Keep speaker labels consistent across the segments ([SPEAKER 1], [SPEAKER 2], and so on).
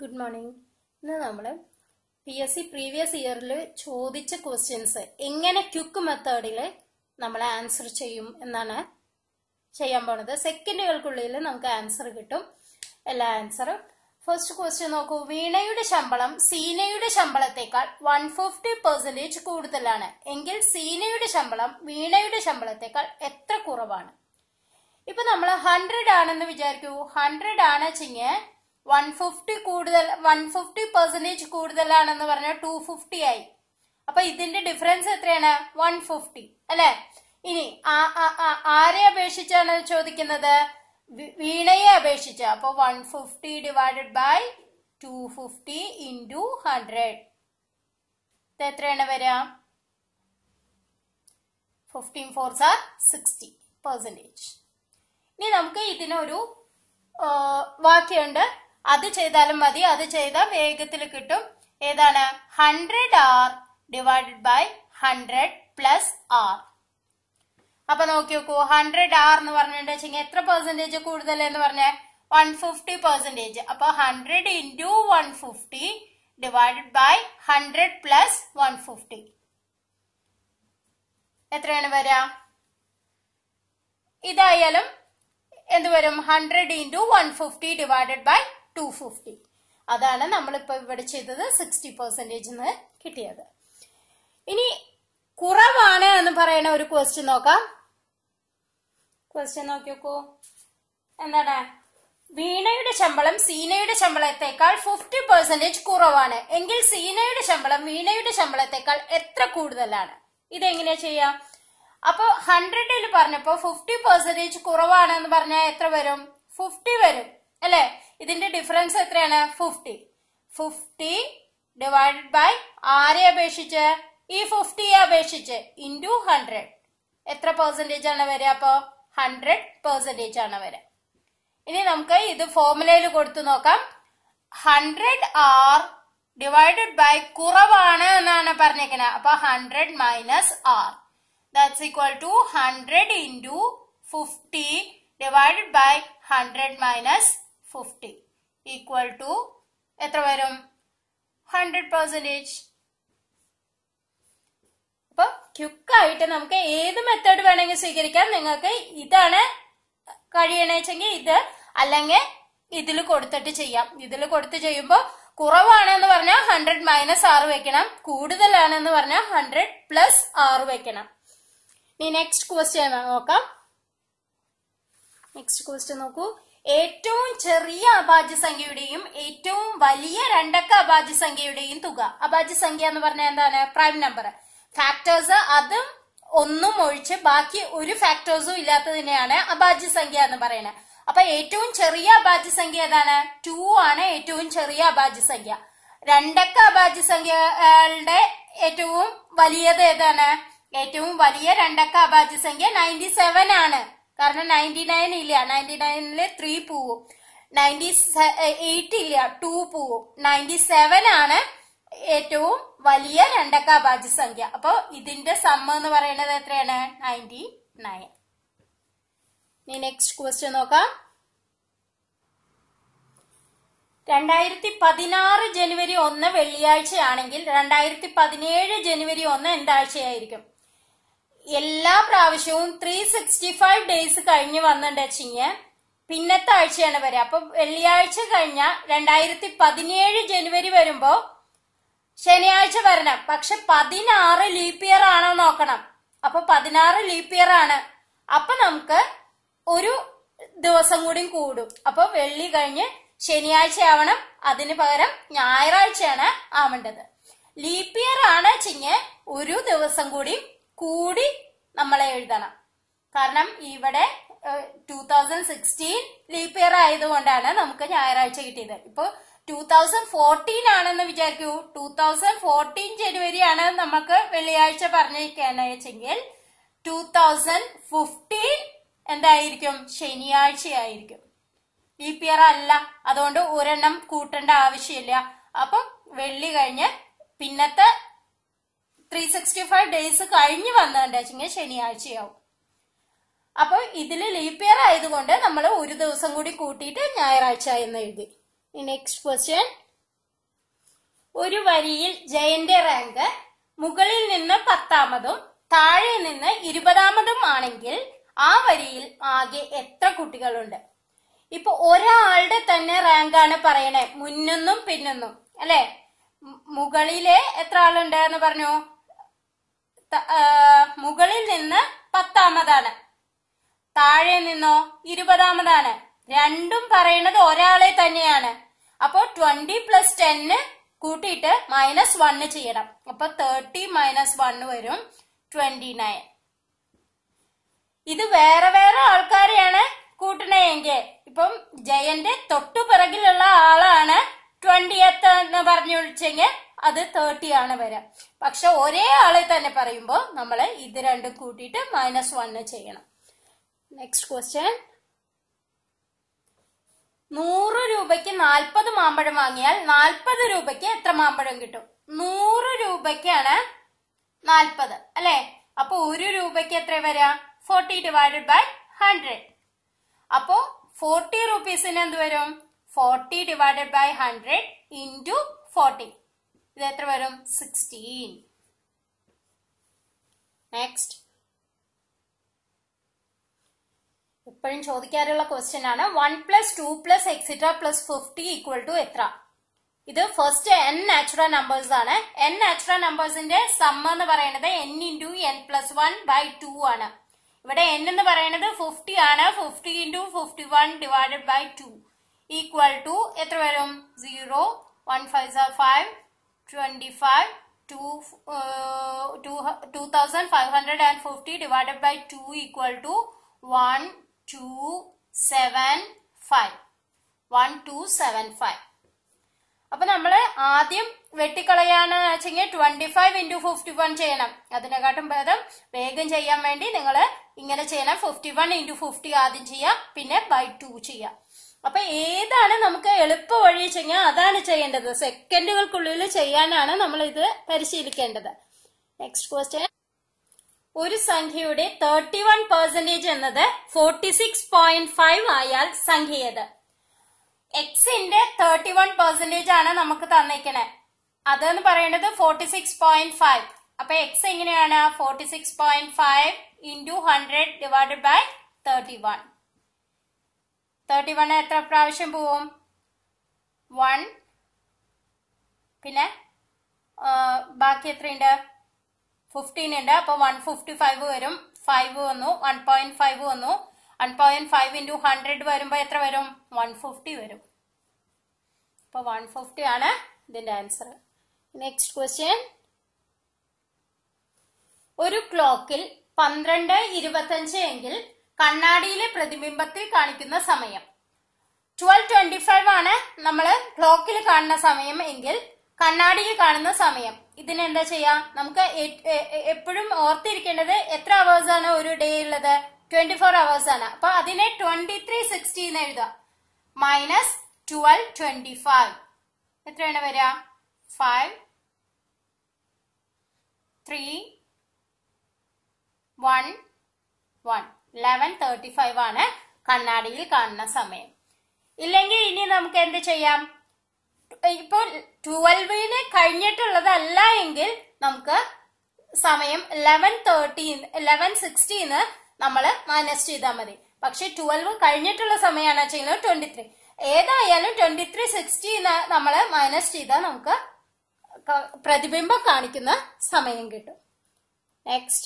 [SPEAKER 1] good morning ഇന്ന് നമ്മൾ P S C previous ഇയറിൽ ചോദിച്ച ക്വസ്റ്റ്യൻസ് എങ്ങനെ ക്യുക്ക് മെത്തേഡിൽ നമ്മൾ ആൻസർ ചെയ്യും എന്നാണ് ചെയ്യാൻ പോണത് സെക്കൻഡുകൾക്കുള്ളിൽ നമുക്ക് ആൻസർ കിട്ടും എല്ലാ ആൻസറും ഫസ്റ്റ് ക്വസ്റ്റ്യൻ നോക്കൂ വീണയുടെ ശമ്പളം സീനയുടെ ശമ്പളത്തേക്കാൾ വൺ ഫിഫ്റ്റി പെർസെന്റേജ് കൂടുതലാണ് എങ്കിൽ സീനയുടെ ശമ്പളം വീണയുടെ ശമ്പളത്തേക്കാൾ എത്ര കുറവാണ് ഇപ്പൊ നമ്മൾ ഹൺഡ്രഡ് ആണെന്ന് വിചാരിക്കൂ ഹൺഡ്രഡ് ആണ് വെച്ചെങ്കിൽ വൺ ഫിഫ്റ്റി കൂടുതൽ വൺ ഫിഫ്റ്റി പെർസെന്റേജ് കൂടുതലാണെന്ന് പറഞ്ഞാൽ ടു ഫിഫ്റ്റി ആയി അപ്പൊ ഇതിന്റെ ഡിഫറൻസ് എത്രയാണ് വൺ ഫിഫ്റ്റി അല്ലെ ഇനി ആ- ആ- ആ- ആരെ അപേക്ഷിച്ചാണ് ചോദിക്കുന്നത് വി- വീണയെ അപേക്ഷിച്ച് അപ്പൊ one fifty divided by two fifty into hundred ഇത് എത്രയാണ് വരിക fifteen fours are sixty percentage ഇനി നമുക്ക് ഇതിനൊരു ആ, വാക്യമുണ്ട് അത് ചെയ്താലും മതി അത് ചെയ്താൽ വേഗത്തിൽ കിട്ടും ഏതാണ് hundred R divided by hundred plus R അപ്പൊ നോക്കി നോക്കൂ ഹൺഡ്രഡ് ആർ എന്ന് പറഞ്ഞിട്ടുണ്ടെങ്കിൽ എത്ര പെർസെന്റേജ് കൂടുതൽ എന്ന് പറഞ്ഞ വൺ ഫിഫ്റ്റി പെർസെന്റേജ് അപ്പൊ hundred into one fifty divided by hundred plus one fifty എത്രയാണ് വരിക ഇതായാലും എന്ത് വരും hundred into one fifty divided by two fifty അതാണ് നമ്മളിപ്പോ ഇവിടെ ചെയ്തത് സിക്സ്റ്റി പെർസെന്റേജ് എന്ന് കിട്ടിയത് ഇനി കുറവാണ് എന്ന് പറയുന്ന ഒരു ക്വസ്റ്റ്യൻ നോക്കാം ക്വസ്റ്റ്യൻ നോക്കി നോക്കൂ എന്താണ് വീണയുടെ ശമ്പളം സീനയുടെ ശമ്പളത്തെക്കാൾ ഫിഫ്റ്റി പെർസെന്റേജ് കുറവാണ് എങ്കിൽ സീനയുടെ ശമ്പളം വീണയുടെ ശമ്പളത്തെക്കാൾ എത്ര കൂടുതലാണ് ഇതെങ്ങനെയാ ചെയ്യാം അപ്പൊ ഹൺഡ്രഡിൽ പറഞ്ഞപ്പോ ഫിഫ്റ്റി പെർസെന്റേജ് കുറവാണെന്ന് പറഞ്ഞാൽ എത്ര വരും ഫിഫ്റ്റി വരും അല്ലെ ഇതിന്റെ ഡിഫറൻസ് എത്രയാണ് ഫിഫ്റ്റി ഫിഫ്റ്റി ഡിവൈഡഡ് ബൈ ആരെ അപേക്ഷിച്ച് ഈ ഫിഫ്റ്റിയെ അപേക്ഷിച്ച് ഇൻറ്റു ഹൺഡ്രഡ് എത്ര പെർസെന്റേജ് ആണ് വരിക അപ്പോ ഹൺഡ്രഡ് പെർസെന്റേജ് ആണ് വരിക ഇനി നമുക്ക് ഇത് ഫോർമുലയിൽ കൊടുത്തു നോക്കാം ഹൺഡ്രഡ് ആർ ഡിവൈഡഡ് ബൈ കുറവാണ് എന്നാണ് പറഞ്ഞേക്കുന്നത് അപ്പൊ hundred minus R that's equal to hundred into fifty divided by hundred minus fifty equal to എത്ര വരും ഹൺഡ്രഡ് പെർസെന്റേജ് അപ്പൊ ക്യുക്കായിട്ട് നമുക്ക് ഏത് മെത്തേഡ് വേണമെങ്കിൽ സ്വീകരിക്കാം നിങ്ങൾക്ക് ഇതാണ് കഴിയണേച്ചെങ്കിൽ ഇത് അല്ലെങ്കിൽ ഇതിൽ കൊടുത്തിട്ട് ചെയ്യാം ഇതിൽ കൊടുത്ത് ചെയ്യുമ്പോൾ കുറവാണെന്ന് പറഞ്ഞാൽ ഹൺഡ്രഡ് മൈനസ് ആറ് വെക്കണം കൂടുതലാണെന്ന് പറഞ്ഞാൽ ഹൺഡ്രഡ് പ്ലസ് ആറ് വെക്കണം ഇനി നെക്സ്റ്റ് ക്വസ്റ്റ്യൻ നോക്കാം നെക്സ്റ്റ് ക്വസ്റ്റ്യൻ നോക്കൂ ഏറ്റവും ചെറിയ അഭാജ്യ സംഖ്യയുടെയും ഏറ്റവും വലിയ രണ്ടക്ക അഭാജ്യ സംഖ്യയുടെയും തുക അഭാജ്യ സംഖ്യ എന്ന് പറഞ്ഞാൽ എന്താണ് പ്രൈം നമ്പർ ഫാക്ടേഴ്സ് അതും ഒന്നും ഒഴിച്ച് ബാക്കി ഒരു ഫാക്ടേഴ്സും ഇല്ലാത്തതിനെയാണ് അഭാജ്യ സംഖ്യ എന്ന് പറയുന്നത് അപ്പൊ ഏറ്റവും ചെറിയ അഭാജ്യ സംഖ്യ ഏതാണ് ടു ആണ് ഏറ്റവും ചെറിയ അഭാജ്യ സംഖ്യ രണ്ടക്ക അഭാജ്യ സംഖ്യകളുടെ ഏറ്റവും വലിയത് ഏതാണ് ഏറ്റവും വലിയ രണ്ടക്ക അഭാജ്യ സംഖ്യ നയൻറ്റി സെവൻ ആണ് കാരണം നയൻറ്റി നയൻ ഇല്ല നയൻറ്റി നയനില് ത്രീ പോവും നയൻറ്റി എയ്റ്റ് ഇല്ല ടു പോവും നയൻറ്റി സെവൻ ആണ് ഏറ്റവും വലിയ രണ്ടക്ക അഭാജ്യ സംഖ്യ അപ്പൊ ഇതിന്റെ സമ്മ എന്ന് പറയുന്നത് എത്രയാണ് നയൻറ്റി നയൻ ഇനി നെക്സ്റ്റ് ക്വസ്റ്റ്യൻ നോക്കാം രണ്ടായിരത്തി പതിനാറ് ജനുവരി ഒന്ന് വെള്ളിയാഴ്ചയാണെങ്കിൽ രണ്ടായിരത്തി പതിനേഴ് ജനുവരി ഒന്ന് എന്താഴ്ചയായിരിക്കും എല്ലാ പ്രാവശ്യവും ത്രീ സിക്സ്റ്റി ഫൈവ് ഡേയ്സ് കഴിഞ്ഞ് വന്നിട്ടുണ്ടെച്ചിങ് പിന്നത്തെ ആഴ്ചയാണ് വരിക അപ്പൊ വെള്ളിയാഴ്ച കഴിഞ്ഞ രണ്ടായിരത്തി പതിനേഴ് ജനുവരി വരുമ്പോ ശനിയാഴ്ച വരണം പക്ഷെ പതിനാറ് ലീപ്പ് ഇയർ ആണോ നോക്കണം അപ്പൊ പതിനാറ് ലീപ്പ് ഇയർ ആണ് അപ്പൊ നമുക്ക് ഒരു ദിവസം കൂടി കൂടും അപ്പൊ വെള്ളി കഴിഞ്ഞ് ശനിയാഴ്ച ആവണം അതിന് പകരം ഞായറാഴ്ചയാണ് ആവേണ്ടത് ലീപ്പ് ഇയർ ആണ് ചിങ്ങ് ഒരു ദിവസം കൂടി കൂടി നമ്മളെ എഴുതണം കാരണം ഇവിടെ two thousand sixteen leap year ആയതുകൊണ്ടാണ് നമുക്ക് ഞായറാഴ്ച കിട്ടിയത് ഇപ്പൊ ടൂ തൗസൻഡ് ഫോർട്ടീൻ ആണെന്ന് വിചാരിക്കൂ ടൂ തൗസൻഡ് ഫോർട്ടീൻ ജനുവരി ആണ് നമുക്ക് വെള്ളിയാഴ്ച പറഞ്ഞിരിക്കുകയെങ്കിൽ ടൂ തൗസൻഡ് ഫിഫ്റ്റീൻ എന്തായിരിക്കും ശനിയാഴ്ചയായിരിക്കും ലീപ്പ് ഇയർ അല്ല അതുകൊണ്ട് ഒരെണ്ണം കൂട്ടേണ്ട ആവശ്യമില്ല അപ്പം വെള്ളി കഴിഞ്ഞ് പിന്നത്തെ ത്രീ സിക്സ്റ്റി ഫൈവ് ഡേയ്സ് കഴിഞ്ഞ് വന്നിട്ടുണ്ടെങ്കിൽ ശനിയാഴ്ചയാവും അപ്പൊ ഇതില് ലീപ്പ് ഇയർ ആയതുകൊണ്ട് നമ്മൾ ഒരു ദിവസം കൂടി കൂട്ടിയിട്ട് ഞായറാഴ്ച എന്ന് എഴുതി നെക്സ്റ്റ് ക്വസ്റ്റ്യൻ ഒരു വരിയിൽ ജയന്റെ റാങ്ക് മുകളിൽ നിന്ന് പത്താമതും താഴെ നിന്ന് ഇരുപതാമതും ആണെങ്കിൽ ആ വരിയിൽ ആകെ എത്ര കുട്ടികളുണ്ട് ഇപ്പൊ ഒരാളുടെ തന്നെ റാങ്കാണ് പറയണേ മുന്നൊന്നും പിന്നൊന്നും അല്ലെ മു- മുകളിലെ എത്ര ആളുണ്ട് എന്ന് പറഞ്ഞു ത- ആ, മുകളിൽ നിന്ന് പത്താമതാണ് താഴെ നിന്നോ ഇരുപതാമതാണ് രണ്ടും പറയുന്നത് ഒരാളെ തന്നെയാണ് അപ്പോ ട്വന്റി പ്ലസ് ടെന്ന് കൂട്ടിയിട്ട് മൈനസ് വണ്ണ് ചെയ്യണം അപ്പൊ തേർട്ടി മൈനസ് വണ്ണ് വരും ട്വന്റി നയൻ ഇത് വേറെ വേറെ ആൾക്കാരെയാണ് കൂട്ടണയെങ്കിൽ ഇപ്പം ജയന്റെ തൊട്ടു പിറകിലുള്ള ആളാണ് ട്വന്റിയത്ത് എന്ന് പറഞ്ഞു വിളിച്ചെങ്കിൽ അത് തേർട്ടി ആണ് വരാം പക്ഷെ ഒരേ ആളെ തന്നെ പറയുമ്പോൾ നമ്മൾ ഇത് രണ്ടും കൂട്ടിയിട്ട് മൈനസ് വണ്ണ് ചെയ്യണം നെക്സ്റ്റ് ക്വസ്റ്റ്യൻ നൂറ് രൂപയ്ക്ക് നാൽപ്പത് മാമ്പഴം വാങ്ങിയാൽ നാൽപ്പത് രൂപയ്ക്ക് എത്ര മാമ്പഴം കിട്ടും നൂറ് രൂപയ്ക്കാണ് നാൽപ്പത് അല്ലെ അപ്പൊ ഒരു രൂപയ്ക്ക് എത്ര വരാ ഫോർട്ടി ഡിവൈഡഡ് ബൈ ഹൺഡ്രഡ് അപ്പോ ഫോർട്ടി റുപ്പീസിന് എന്ത് വരും forty divided by hundred into forty ഇത് എത്ര വരും സിക്സ്റ്റീൻ നെക്സ്റ്റ് എപ്പോഴും ചോദിക്കാറുള്ള ക്വസ്റ്റ്യൻ ആണ് one plus two plus extra plus fifty equal to എത്ര ഇത് ഫസ്റ്റ് എൻ നാച്ചുറൽ നമ്പേഴ്സ് ആണ് എൻ നാച്ചുറൽ നമ്പേഴ്സിന്റെ സമ്മ എന്ന് പറയുന്നത് N into N plus one by two ആണ് ഇവിടെ എൻ എന്ന് പറയുന്നത് ഫിഫ്റ്റി ആണ് fifty into fifty one divided by two equal to എത്ര വരും zero one five five twenty five two two thousand five hundred and fifty divided by two equal to one two seven five one two seven five അപ്പൊ നമ്മള് ആദ്യം വെട്ടിക്കളയാന്ന് വെച്ചെങ്കിൽ twenty five into fifty one ചെയ്യണം അതിനെക്കാട്ടും ഭേദം വേഗം ചെയ്യാൻ വേണ്ടി നിങ്ങൾ ഇങ്ങനെ ചെയ്യണം ഫിഫ്റ്റി വൺ ഇൻറ്റു ഫിഫ്റ്റി ആദ്യം ചെയ്യാം പിന്നെ ബൈ ടു ചെയ്യാം അപ്പൊ ഏതാണ് നമുക്ക് എളുപ്പ വഴി വെച്ചെങ്കിൽ അതാണ് ചെയ്യേണ്ടത് സെക്കൻഡുകൾക്കുള്ളിൽ ചെയ്യാനാണ് നമ്മൾ ഇത് പരിശീലിക്കേണ്ടത് നെക്സ്റ്റ് ക്വസ്റ്റ്യൻ ഒരു സംഖ്യയുടെ തേർട്ടി വൺ പെർസെന്റേജ് എന്നത് ഫോർട്ടി സിക്സ് പോയിന്റ് ഫൈവ് ആയാൽ സംഖ്യ ഏത് എക്സിന്റെ തേർട്ടി വൺ പെർസെന്റേജ് ആണ് നമുക്ക് തന്നേക്കണേ അതെന്ന് പറയുന്നത് ഫോർട്ടി സിക്സ് പോയിന്റ് ഫൈവ് അപ്പൊ എക്സ് എങ്ങനെയാണ് forty six point five into hundred divided by thirty one thirty one എത്ര പ്രാവശ്യം പോവും വൺ പിന്നെ ആ, ബാക്കി എത്രയുണ്ട് ഫിഫ്റ്റീൻ ഉണ്ട് അപ്പൊ വൺ ഫിഫ്റ്റി ഫൈവ് വരും ഫൈവ് വന്നു വൺ പോയിന്റ് ഫൈവ് വന്നു one point five into hundred വരുമ്പോൾ എത്ര വരും വൺ ഫിഫ്റ്റി വരും അപ്പൊ വൺ ഫിഫ്റ്റി ആണ് ഇതിന്റെ ആൻസർ നെക്സ്റ്റ് ക്വസ്റ്റ്യൻ ഒരു ക്ലോക്കിൽ പന്ത്രണ്ട് ഇരുപത്തഞ്ച് എങ്കിൽ കണ്ണാടിയിലെ പ്രതിബിംബത്തിൽ കാണിക്കുന്ന സമയം ട്വൽവ് ട്വന്റി ഫൈവ് ആണ് നമ്മൾ ക്ലോക്കിൽ കാണുന്ന സമയം എങ്കിൽ കണ്ണാടിയിൽ കാണുന്ന സമയം ഇതിന് എന്താ ചെയ്യാ നമുക്ക് എപ്പോഴും ഓർത്തിരിക്കേണ്ടത് എത്ര അവേഴ്സ് ആണ് ഒരു ഡേ ഉള്ളത് ട്വന്റി ഫോർ അവേഴ്സ് ആണ് അപ്പൊ അതിനെ ട്വന്റി ത്രീ സിക്സ്റ്റി എന്ന് എഴുതാം മൈനസ് ട്വൽവ് ട്വന്റി ഫൈവ് എത്രയാണ് വരിക five three one one eleven thirty five ആണ് കണ്ണാടിയിൽ കാണുന്ന സമയം ഇല്ലെങ്കിൽ ഇനി നമുക്ക് എന്ത് ചെയ്യാം ഇപ്പൊ ട്വൽവിന് കഴിഞ്ഞിട്ടുള്ളതല്ല എങ്കിൽ നമുക്ക് സമയം ലെവൻ തേർട്ടി ലെവൻ സിക്സ്റ്റീന്ന് നമ്മൾ മൈനസ് ചെയ്താൽ മതി പക്ഷെ ട്വൽവ് കഴിഞ്ഞിട്ടുള്ള സമയമാണ് ചെയ്യുന്നത് ട്വന്റി ത്രീ ഏതായാലും ട്വന്റി ത്രീ സിക്സ്റ്റീന്ന് നമ്മൾ മൈനസ് ചെയ്താൽ നമുക്ക് ക- പ്രതിബിംബം കാണിക്കുന്ന സമയം കിട്ടും നെക്സ്റ്റ്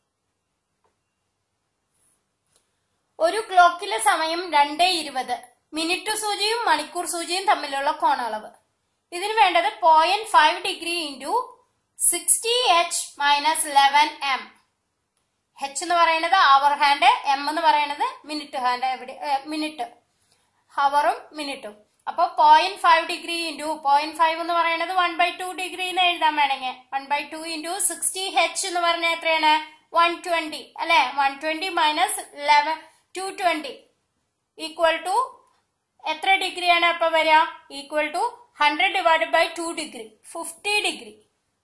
[SPEAKER 1] ഒരു ക്ലോക്കിലെ സമയം രണ്ടേ ഇരുപത് മിനിറ്റ് സൂചിയും മണിക്കൂർ സൂചിയും തമ്മിലുള്ള കോണളവ് ഇതിന് വേണ്ടത് point five degree into sixty H minus eleven M H എന്ന് പറയുന്നത് അവർ ഹാൻഡ് എം എന്ന് പറയുന്നത് മിനിറ്റ് ഹാൻഡ് എവിടെ മിനിറ്റ് ഹവറും മിനിറ്റും അപ്പൊ point five degree into point five എന്ന് പറയുന്നത് വൺ ബൈ ടു ഡിഗ്രി എന്ന് എഴുതാൻ വേണമെങ്കിൽ one by two into sixty H എന്ന് പറഞ്ഞാൽ എത്രയാണ് വൺ ട്വന്റി അല്ലെ one twenty minus eleven two twenty equal to എത്ര ഡിഗ്രിയാണ് അപ്പൊ വരിക equal to hundred divided by two degree fifty degree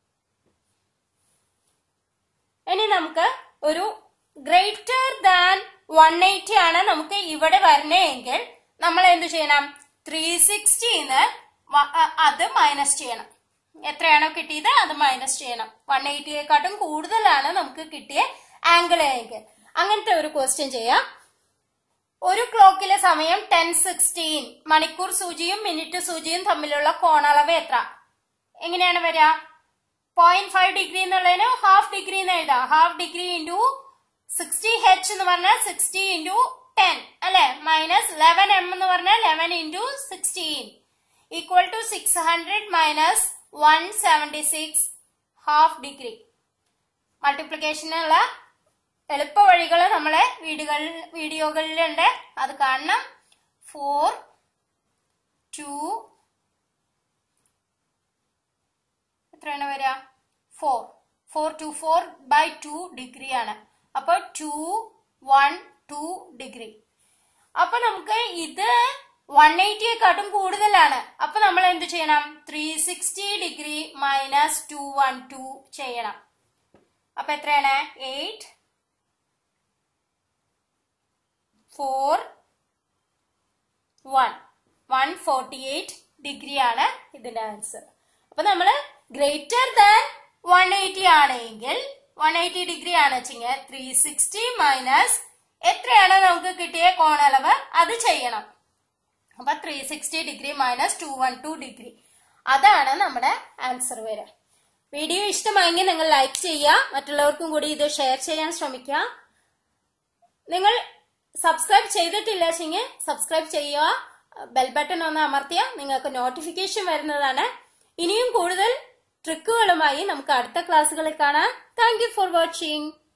[SPEAKER 1] ഇനി നമുക്ക് ഒരു ഗ്രേറ്റർ ദാൻ വൺ എയ്റ്റി ആണ് നമുക്ക് ഇവിടെ വരണേങ്കിൽ നമ്മൾ എന്ത് ചെയ്യണം ത്രീ സിക്സ്റ്റിന്ന് അത് മൈനസ് ചെയ്യണം എത്രയാണോ കിട്ടിയത് അത് മൈനസ് ചെയ്യണം വൺ എയ്റ്റിയെക്കാട്ടും കൂടുതലാണ് നമുക്ക് കിട്ടിയ ആംഗിൾ ആംഗിൾ അങ്ങനത്തെ ഒരു ക്വസ്റ്റ്യൻ ചെയ്യാം ഒരു ക്ലോക്കിലെ സമയം ടെൻ സിക്സ്റ്റീൻ മണിക്കൂർ സൂചിയും മിനിറ്റ് സൂചിയും തമ്മിലുള്ള കോണളവ് എത്ര എങ്ങനെയാണ് വരിക പോയിന്റ് ഫൈവ് ഡിഗ്രി എന്നുള്ളതിന് ഹാഫ് ഡിഗ്രി എന്ന് എഴുതാം half degree into sixty H എന്ന് പറഞ്ഞാൽ സിക്സ്റ്റി ഇൻറ്റു ടെൻ അല്ലെ മൈനസ് ലെവൻ എം എന്ന് പറഞ്ഞാൽ eleven into sixteen equal to six hundred minus one seventy six half degree മൾട്ടിപ്ലിക്കേഷനുള്ള എളുപ്പ വഴികൾ നമ്മളെ വീഡിയോകളിൽ വീഡിയോകളിലുണ്ട് അത് കാണണം ഫോർ ടു എത്രയാണ് വരിക four four two four by two degree ആണ് അപ്പൊ ടു വൺ ടു ഡിഗ്രി അപ്പൊ നമുക്ക് ഇത് വൺ എയ്റ്റിയെക്കാട്ടും കൂടുതലാണ് അപ്പൊ നമ്മൾ എന്ത് ചെയ്യണം three sixty degree minus two one two ചെയ്യണം അപ്പൊ എത്രയാണ് eight four one one forty eight degree ആണ് ഇതിന്റെ ആൻസർ അപ്പൊ നമ്മള് ഗ്രേറ്റർ ദാൻ വൺ എയ്റ്റി ആണെങ്കിൽ വൺ എയ്റ്റി ഡിഗ്രി ആണ് വെച്ചെങ്കിൽ ത്രീ സിക്സ്റ്റി മൈനസ് എത്രയാണ് നമുക്ക് കിട്ടിയ കോണളവ് അത് ചെയ്യണം അപ്പൊ three sixty degree minus two one two degree അതാണ് നമ്മുടെ ആൻസർ വരിക വീഡിയോ ഇഷ്ടമായെങ്കിൽ നിങ്ങൾ ലൈക്ക് ചെയ്യുക മറ്റുള്ളവർക്കും കൂടി ഇത് ഷെയർ ചെയ്യാൻ ശ്രമിക്കുക നിങ്ങൾ സബ്സ്ക്രൈബ് ചെയ്തിട്ടില്ല വെച്ചെങ്കിൽ സബ്സ്ക്രൈബ് ചെയ്യുക ബെൽ ബട്ടൺ ഒന്ന് അമർത്തിയാൽ നിങ്ങൾക്ക് നോട്ടിഫിക്കേഷൻ വരുന്നതാണ് ഇനിയും കൂടുതൽ ട്രിക്കുകളുമായി നമുക്ക് അടുത്ത ക്ലാസ്സുകളിൽ കാണാം താങ്ക് യു ഫോർ വാച്ചിങ്